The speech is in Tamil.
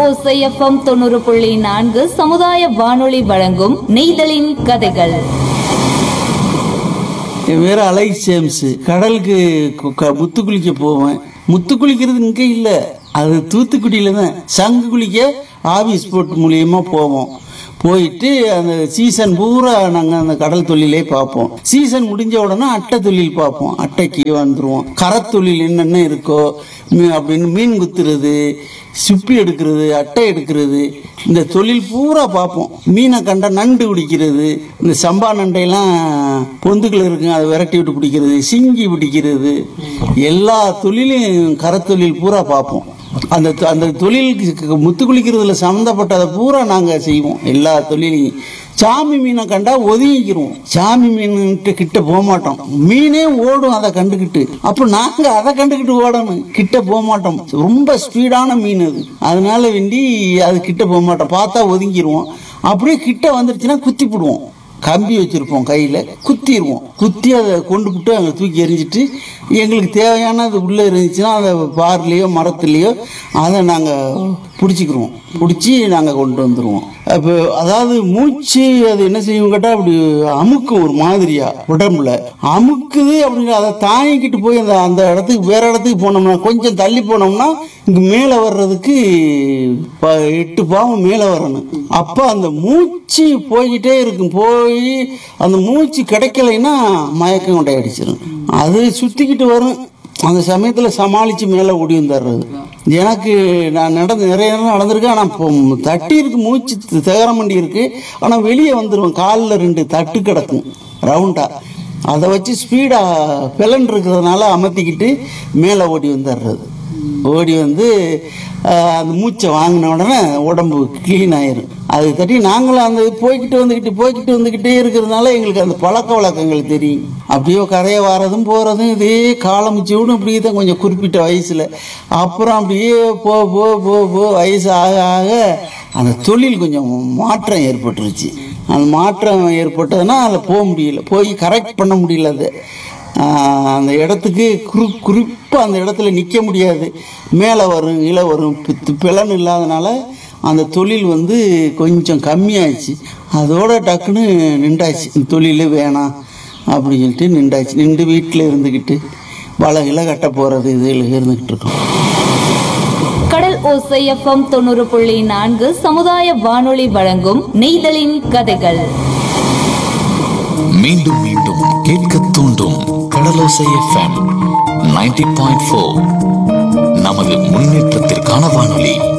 ஓசை எஃப்எம் தொண்ணூறு புள்ளி நான்கு சமுதாய வானொலி வழங்கும் நெய்தலின் கதைகள் என் பேர் அலைக் ஜேம்ஸ் கடலுக்கு கு- க- முத்து குளிக்க போவேன் முத்து குளிக்கிறது இங்கே இல்லை அது தூத்துக்குடியில தான் சங்கு குளிக்க ஆபீஸ் போட் மூலியமா போவோம் போயிட்டு அந்த சீசன் பூரா நாங்கள் அந்த கடல் தொழிலே பார்ப்போம் சீசன் முடிஞ்ச உடனே அட்டை தொழில் பார்ப்போம் அட்டைக்கு வந்துருவோம் கரத்தொழில் என்னென்ன இருக்கோ மீ- அப்படின்னு மீன் குத்துறது சிப்பி எடுக்கிறது அட்டை எடுக்கிறது இந்த தொழில் பூரா பார்ப்போம் மீனை கண்ட நண்டு பிடிக்கிறது இந்த சம்பா நண்டையெல்லாம் பொந்துக்குள்ள இருக்குங்க அதை விரட்டி விட்டு பிடிக்கிறது சிங்கி பிடிக்கிறது எல்லா தொழிலையும் கரத்தொழில் பூரா பார்ப்போம் அந்த தொ- அந்த தொழிலுக்கு முத்து குளிக்கிறதுல சம்மந்தப்பட்டதை பூரா நாங்கள் செய்வோம் எல்லா தொழிலையும் சாமி மீனை கண்டா ஒதுங்கிக்கிறோம் சாமி மீன்கிட்ட கிட்ட போக மாட்டோம் மீனே ஓடும் அதை கண்டுக்கிட்டு அப்போ நாங்க அதை கண்டுக்கிட்டு ஓடணும் கிட்ட போக மாட்டோம் ரொம்ப ஸ்பீடான மீன் அது அதனால வேண்டி அது கிட்ட போக மாட்டோம் பார்த்தா ஒதுங்கிடுவோம் அப்படியே கிட்ட வந்துருச்சுன்னா குத்தி போடுவோம் கம்பி வச்சிருப்போம் கையில் குத்திடுவோம் குத்தி அதை கொண்டு விட்டு அங்கே தூக்கி எறிஞ்சிட்டு எங்களுக்கு தேவையானது உள்ளே இருந்துச்சுன்னா அதை பார்லேயோ மரத்துலேயோ அதை நாங்கள் பிடிச்சிக்கிருவோம் பிடிச்சி நாங்கள் கொண்டு வந்துடுவோம் அப்போ அதாவது மூச்சு அது என்ன செய்யும் கேட்டால் அப்படி அமுக்கும் ஒரு மாதிரியா உடம்புல அமுக்குது அப்படின்னு அதை தாங்கிக்கிட்டு போய் அந்த அந்த இடத்துக்கு வேற இடத்துக்கு போனோம்னா கொஞ்சம் தள்ளி போனோம்னா இங்கே மேலே வர்றதுக்கு ப- எட்டு பாவம் மேலே வரணும் அப்போ அந்த மூச்சு போய்கிட்டே இருக்கும் போய் அந்த மூச்சு கிடைக்கலைன்னா மயக்கம் கொண்டே அடிச்சிடும் அது சுற்றிக்கிட்டு வரும் அந்த சமயத்தில் சமாளித்து மேலே ஓடி வந்துடுறது எனக்கு நான் நடந்து நிறைய நேரம் நடந்திருக்கேன் ஆனால் இப்போ தட்டி இருக்கு மூச்சு தகரமண்டி இருக்கு ஆனால் வெளியே வந்துடும் காலில் ரெண்டு தட்டு கிடக்கும் ரவுண்டாக அதை வச்சு ஸ்பீடாக பிளன் இருக்கிறதுனால அமர்த்திக்கிட்டு மேலே ஓடி வந்துடுறது ஓடி வந்து ஆஹ், அந்த மூச்சை வாங்கின உடனே உடம்பு க்ளீன் ஆயிரும் அது தட்டி நாங்களும் அந்த போய்கிட்டு வந்துக்கிட்டு போய்கிட்டு வந்துக்கிட்டே இருக்கிறதுனால எங்களுக்கு அந்த பழக்க வழக்கங்கள் தெரியும் அப்படியே கரையை வாரதும் போகிறதும் இதே காலமிச்சு விடும் அப்படியே தான் கொஞ்சம் குறிப்பிட்ட வயசில் அப்புறம் அப்படியே போ போ போ போ வயசு ஆக ஆக அந்த தொழில் கொஞ்சம் மாற்றம் ஏற்பட்டுருச்சு அந்த மாற்றம் ஏற்பட்டதுன்னா அதில் போக முடியல போய் கரெக்ட் பண்ண முடியல அது ஆஹ் அந்த இடத்துக்கு குறு குறிப்பாக அந்த இடத்துல நிற்க முடியாது மேலே வரும் இலை வரும் பித்து பிளன் இல்லாதனால அந்த தொழில் வந்து கொஞ்சம் கம்மியாச்சு அதோட டக்குன்னு நின்றாச்சு இந்த தொழில் வேணாம் அப்படின்னு சொல்லிட்டு நின்றாச்சு நின்று வீட்டில் இருந்துக்கிட்டு வலைகளை கட்ட போகிறது இதில் இருந்துக்கிட்டு இருக்கோம் கடல் ஓசை எஃப்எம் தொண்ணூறு புள்ளி நான்கு சமுதாய வானொலி வழங்கும் நெய்தலின் கதைகள் மீண்டும் மீண்டும் கேட்க தூண்டும் Kadalosai FM ninety point four நமது முன்னேற்றத்திற்கான வானொலி